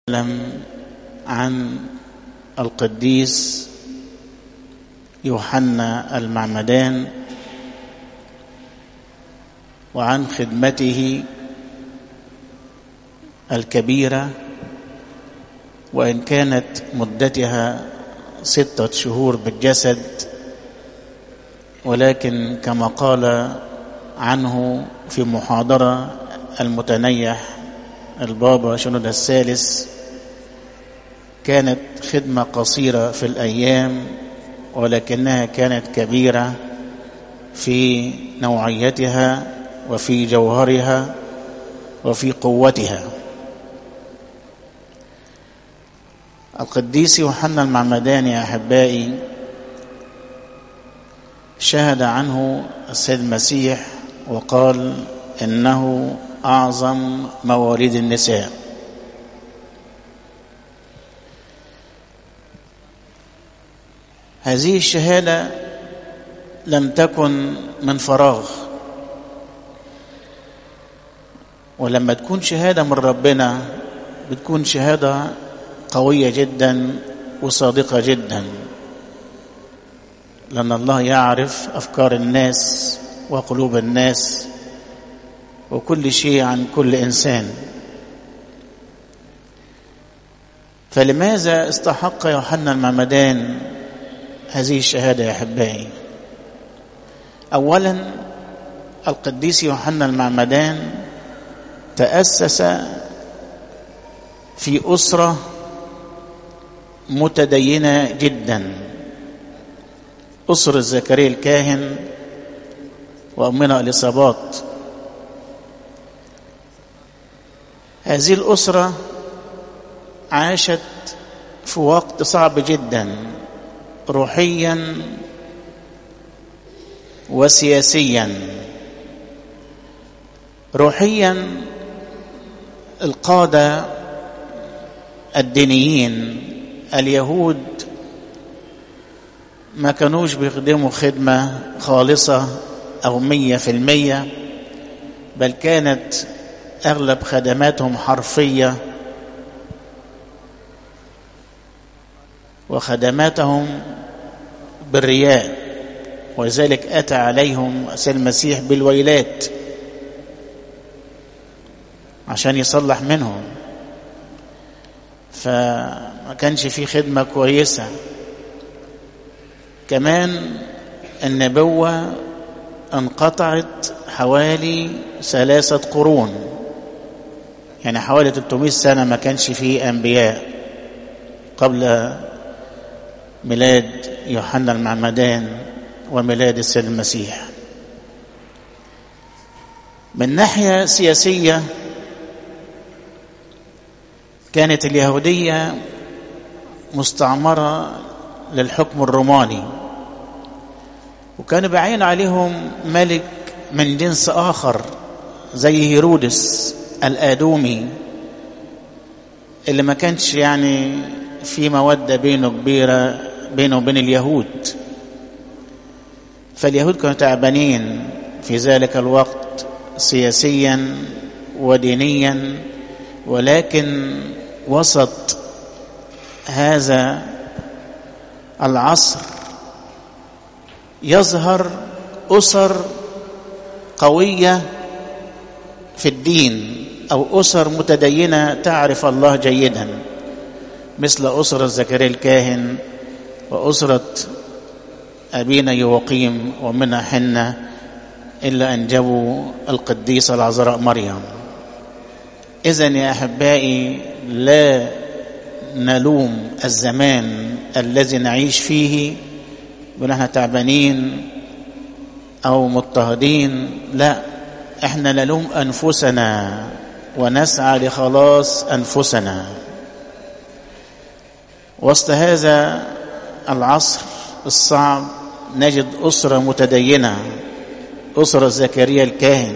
عن القديس يوحنا المعمدان وعن خدمته الكبيره وان كانت مدتها سته شهور بالجسد ولكن كما قال عنه في محاضره المتنيح البابا شنود الثالث كانت خدمه قصيره في الايام ولكنها كانت كبيره في نوعيتها وفي جوهرها وفي قوتها القديس يوحنا المعمداني يا احبائي شهد عنه السيد المسيح وقال انه اعظم مواليد النساء هذه الشهاده لم تكن من فراغ ولما تكون شهاده من ربنا بتكون شهاده قويه جدا وصادقه جدا لان الله يعرف افكار الناس وقلوب الناس وكل شيء عن كل انسان فلماذا استحق يوحنا المعمدان هذه الشهاده يا احبائي اولا القديس يوحنا المعمدان تاسس في اسره متدينه جدا اسره زكريا الكاهن وامنا اليصابات هذه الاسره عاشت في وقت صعب جدا روحيا وسياسيا روحيا القاده الدينيين اليهود ما كانوش بيخدموا خدمه خالصه او ميه في الميه بل كانت اغلب خدماتهم حرفيه وخدماتهم بالرياء ولذلك اتى عليهم سيد المسيح بالويلات عشان يصلح منهم فما كانش في خدمه كويسه كمان النبوه انقطعت حوالي ثلاثه قرون يعني حوالي 300 سنه ما كانش فيه انبياء قبل ميلاد يوحنا المعمدان وميلاد السيد المسيح من ناحيه سياسيه كانت اليهوديه مستعمره للحكم الروماني وكان بعين عليهم ملك من جنس اخر زي هيرودس الادومي اللي ما كانش يعني في موده بينه كبيره بينه وبين اليهود فاليهود كانوا تعبانين في ذلك الوقت سياسيا ودينيا ولكن وسط هذا العصر يظهر اسر قويه في الدين او اسر متدينه تعرف الله جيدا مثل اسره زكريا الكاهن واسره ابينا يوقيم ومنها حنه الا ان جابوا القديسه العذراء مريم اذا يا احبائي لا نلوم الزمان الذي نعيش فيه ونحن تعبانين او مضطهدين لا احنا نلوم انفسنا ونسعى لخلاص انفسنا وسط هذا العصر الصعب نجد اسره متدينه اسره زكريا الكاهن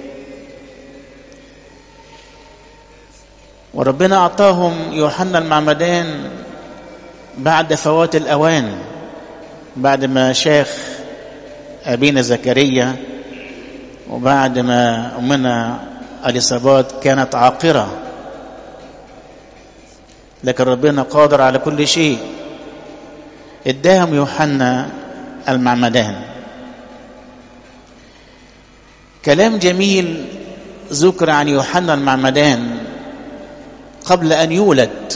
وربنا اعطاهم يوحنا المعمدان بعد فوات الاوان بعد ما شاخ ابينا زكريا وبعد ما امنا اليصابات كانت عاقره لكن ربنا قادر على كل شيء اداهم يوحنا المعمدان كلام جميل ذكر عن يوحنا المعمدان قبل ان يولد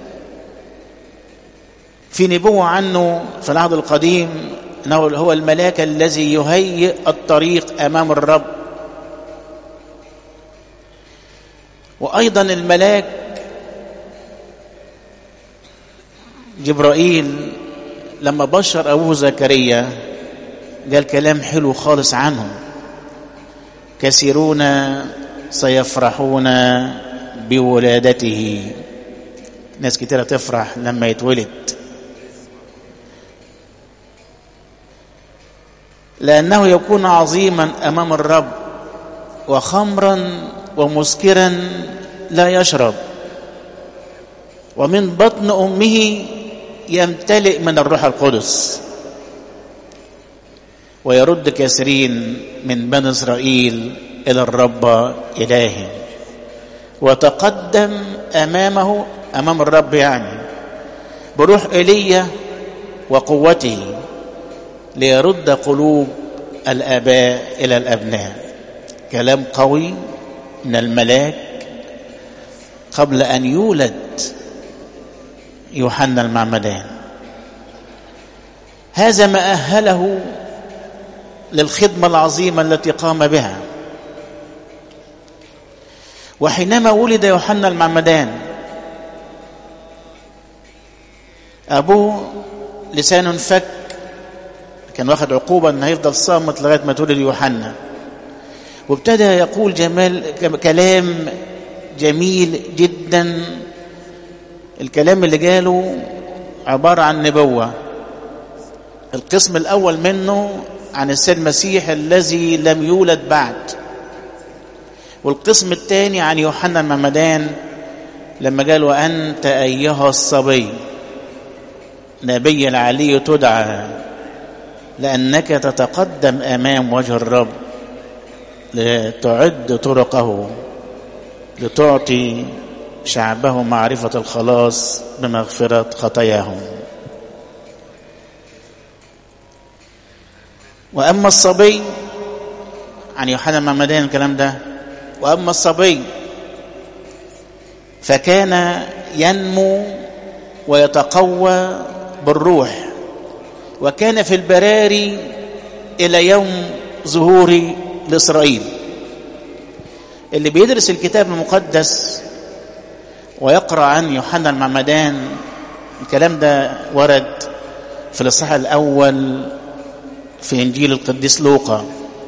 في نبوه عنه في العهد القديم انه هو الملاك الذي يهيئ الطريق امام الرب وايضا الملاك جبرائيل لما بشر ابوه زكريا قال كلام حلو خالص عنه كثيرون سيفرحون بولادته ناس كتيرة تفرح لما يتولد لأنه يكون عظيما أمام الرب وخمرا ومسكرا لا يشرب ومن بطن أمه يمتلئ من الروح القدس ويرد كثيرين من بني إسرائيل إلى الرب إلههم وتقدم أمامه أمام الرب يعني بروح إيليا وقوته ليرد قلوب الآباء إلى الأبناء كلام قوي من الملاك قبل أن يولد يوحنا المعمدان هذا ما أهله للخدمة العظيمة التي قام بها وحينما ولد يوحنا المعمدان أبوه لسان فك كان واخد عقوبة أنه هيفضل صامت لغاية ما تولد يوحنا وابتدى يقول جمال كلام جميل جدا الكلام اللي جاله عبارة عن نبوة القسم الأول منه عن السيد المسيح الذي لم يولد بعد والقسم الثاني عن يوحنا المعمدان لما قال وأنت أيها الصبي نبي العلي تدعى لأنك تتقدم أمام وجه الرب لتعد طرقه لتعطي شعبه معرفة الخلاص بمغفرة خطاياهم وأما الصبي عن يوحنا المعمدان الكلام ده وأما الصبي فكان ينمو ويتقوى بالروح وكان في البراري إلى يوم ظهور لإسرائيل اللي بيدرس الكتاب المقدس ويقرأ عن يوحنا المعمدان الكلام ده ورد في الإصحاح الأول في إنجيل القديس لوقا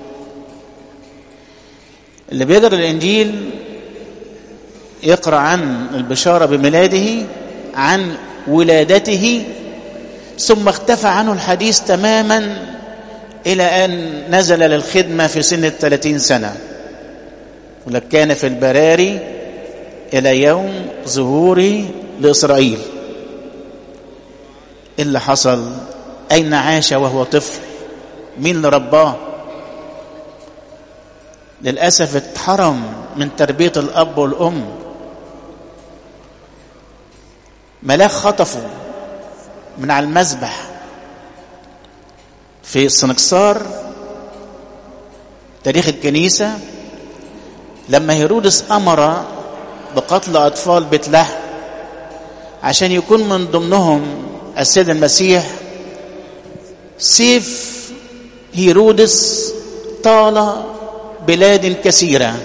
اللي بيقرأ الإنجيل يقرأ عن البشارة بميلاده عن ولادته ثم اختفى عنه الحديث تماما إلى أن نزل للخدمة في سن الثلاثين سنة ولك كان في البراري إلى يوم ظهوري لإسرائيل إيه اللي حصل أين عاش وهو طفل مين اللي رباه للأسف اتحرم من تربية الأب والأم ملاك خطفه من على المذبح في السنكسار تاريخ الكنيسة لما هيرودس أمر بقتل أطفال بيت لحم عشان يكون من ضمنهم السيد المسيح سيف هيرودس طال بلاد كثيرة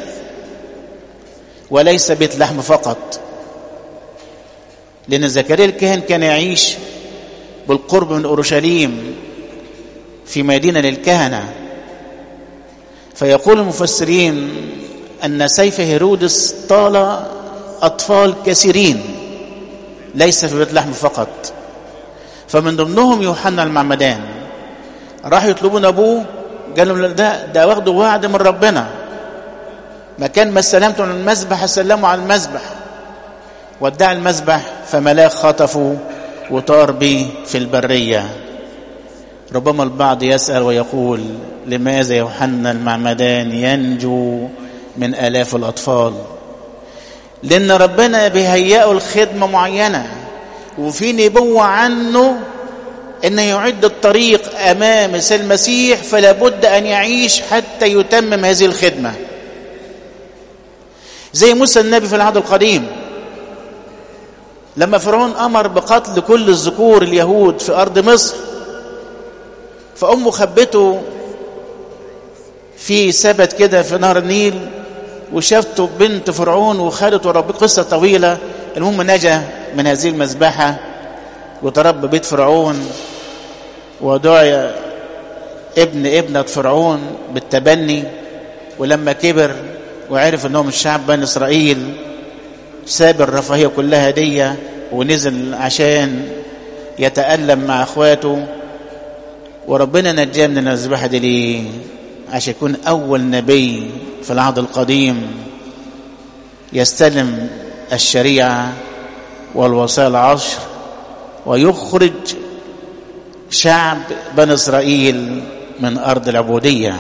وليس بيت لحم فقط لأن زكريا الكاهن كان يعيش بالقرب من أورشليم في مدينة للكهنة فيقول المفسرين أن سيف هيرودس طال أطفال كثيرين ليس في بيت لحم فقط فمن ضمنهم يوحنا المعمدان راحوا يطلبون أبوه قال لهم ده ده واخدوا وعد من ربنا مكان ما استلمتم من المذبح سلموا على المذبح ودع المذبح فملاك خطفوا وطار به في البرية ربما البعض يسأل ويقول لماذا يوحنا المعمدان ينجو من آلاف الأطفال لأن ربنا بيهيئه الخدمة معينة وفي نبوة عنه انه يعد الطريق امام المسيح فلا بد ان يعيش حتى يتمم هذه الخدمه زي موسى النبي في العهد القديم لما فرعون امر بقتل كل الذكور اليهود في ارض مصر فامه خبته في سبت كده في نهر النيل وشافته بنت فرعون وخدته وربيه قصه طويله المهم نجا من هذه المذبحه وتربى بيت فرعون ودعي ابن ابنة فرعون بالتبني ولما كبر وعرف انهم الشعب بني اسرائيل ساب الرفاهية كلها دي ونزل عشان يتألم مع اخواته وربنا نجاه من المذبحة دي ليه عشان يكون اول نبي في العهد القديم يستلم الشريعة والوصايا العشر ويخرج شعب بني اسرائيل من ارض العبوديه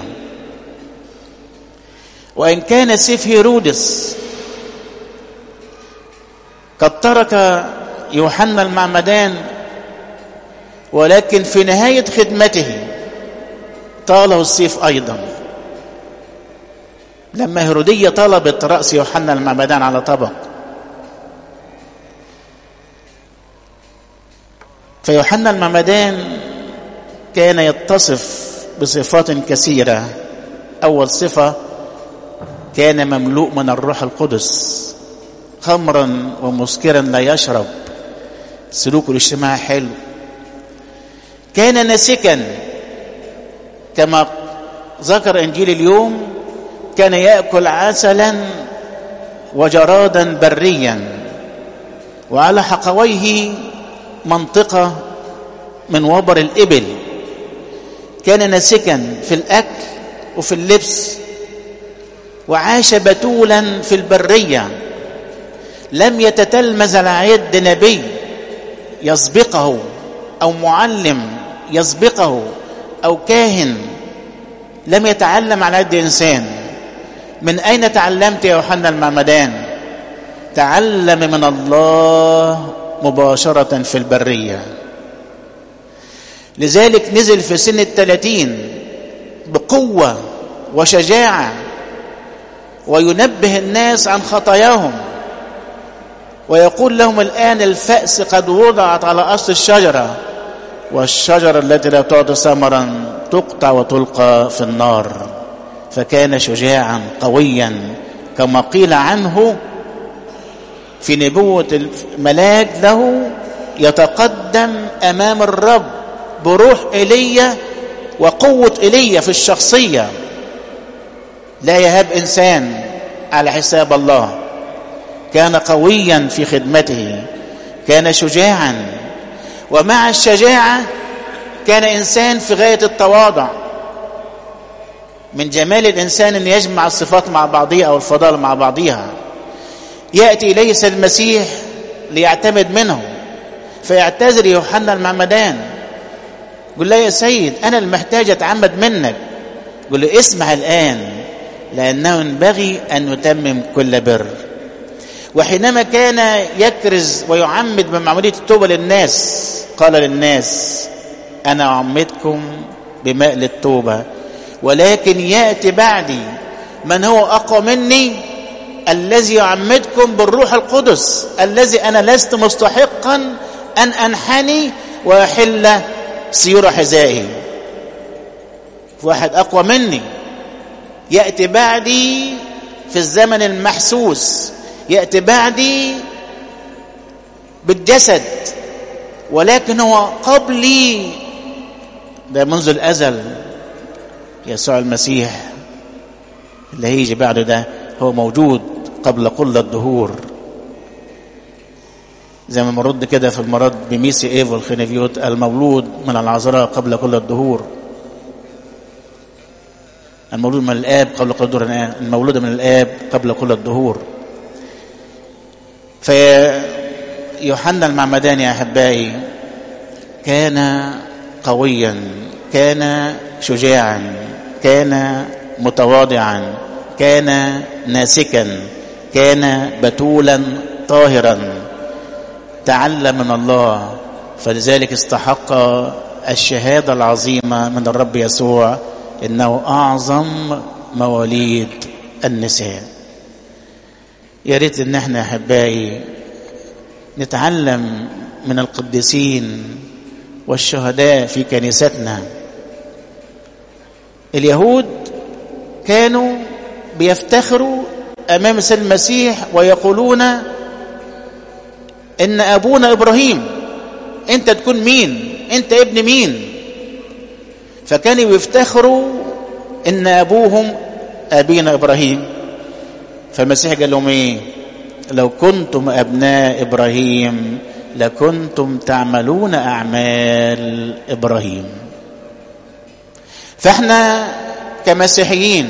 وان كان سيف هيرودس قد ترك يوحنا المعمدان ولكن في نهايه خدمته طاله السيف ايضا لما هيروديه طلبت راس يوحنا المعمدان على طبق فيوحنا المعمدان كان يتصف بصفات كثيرة أول صفة كان مملوء من الروح القدس خمرا ومسكرا لا يشرب سلوك الاجتماع حلو كان ناسكا كما ذكر انجيل اليوم كان ياكل عسلا وجرادا بريا وعلى حقويه منطقة من وبر الإبل كان ناسكا في الأكل وفي اللبس وعاش بتولا في البرية لم يتتلمذ على يد نبي يسبقه أو معلم يسبقه أو كاهن لم يتعلم على يد إنسان من أين تعلمت يا يوحنا المعمدان تعلم من الله مباشرة في البرية لذلك نزل في سن الثلاثين بقوة وشجاعة وينبه الناس عن خطاياهم ويقول لهم الآن الفأس قد وضعت على أصل الشجرة والشجرة التي لا تعطي ثمرا تقطع وتلقى في النار فكان شجاعا قويا كما قيل عنه في نبوة الملاك له يتقدم أمام الرب بروح إيليا وقوة إيليا في الشخصية لا يهاب إنسان على حساب الله كان قويا في خدمته كان شجاعا ومع الشجاعة كان إنسان في غاية التواضع من جمال الإنسان أن يجمع الصفات مع بعضها أو الفضائل مع بعضها يأتي إليه المسيح ليعتمد منه فيعتذر يوحنا المعمدان يقول له يا سيد أنا المحتاج أتعمد منك يقول له اسمع الآن لأنه ينبغي أن نتمم كل بر وحينما كان يكرز ويعمد بمعمودية التوبة للناس قال للناس أنا أعمدكم بماء للتوبة ولكن يأتي بعدي من هو أقوى مني الذي يعمدكم بالروح القدس الذي أنا لست مستحقا أن أنحني وأحل سيور حذائه واحد أقوى مني يأتي بعدي في الزمن المحسوس يأتي بعدي بالجسد ولكن هو قبلي ده منذ الأزل يسوع المسيح اللي هيجي بعده ده هو موجود قبل كل الدهور زي ما مرد كده في المرض بميسي ايفو الخنفيوت المولود من العذراء قبل كل الدهور المولود من الاب قبل كل الدهور المولود من الاب قبل كل الدهور فيوحنا المعمداني يا احبائي كان قويا كان شجاعا كان متواضعا كان ناسكا كان بتولا طاهرا تعلم من الله فلذلك استحق الشهادة العظيمة من الرب يسوع إنه أعظم مواليد النساء يا ريت إن احنا أحبائي نتعلم من القديسين والشهداء في كنيستنا اليهود كانوا بيفتخروا امام سيد المسيح ويقولون ان ابونا ابراهيم انت تكون مين انت ابن مين فكانوا يفتخروا ان ابوهم ابينا ابراهيم فالمسيح قال لهم ايه لو كنتم ابناء ابراهيم لكنتم تعملون اعمال ابراهيم فاحنا كمسيحيين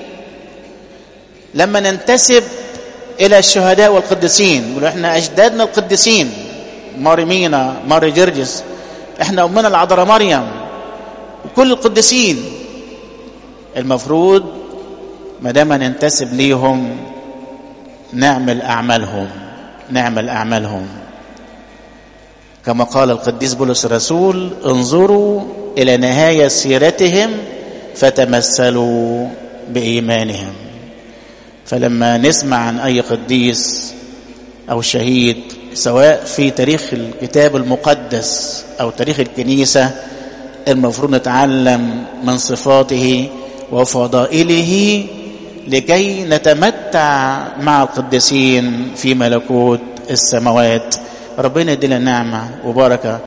لما ننتسب الى الشهداء والقديسين نقول احنا اجدادنا القديسين ماري مينا ماري جرجس احنا امنا العذراء مريم وكل القديسين المفروض ما دام ننتسب ليهم نعمل اعمالهم نعمل اعمالهم كما قال القديس بولس الرسول انظروا الى نهايه سيرتهم فتمثلوا بايمانهم فلما نسمع عن اي قديس او شهيد سواء في تاريخ الكتاب المقدس او تاريخ الكنيسه المفروض نتعلم من صفاته وفضائله لكي نتمتع مع القديسين في ملكوت السماوات ربنا يدينا نعمه وبركه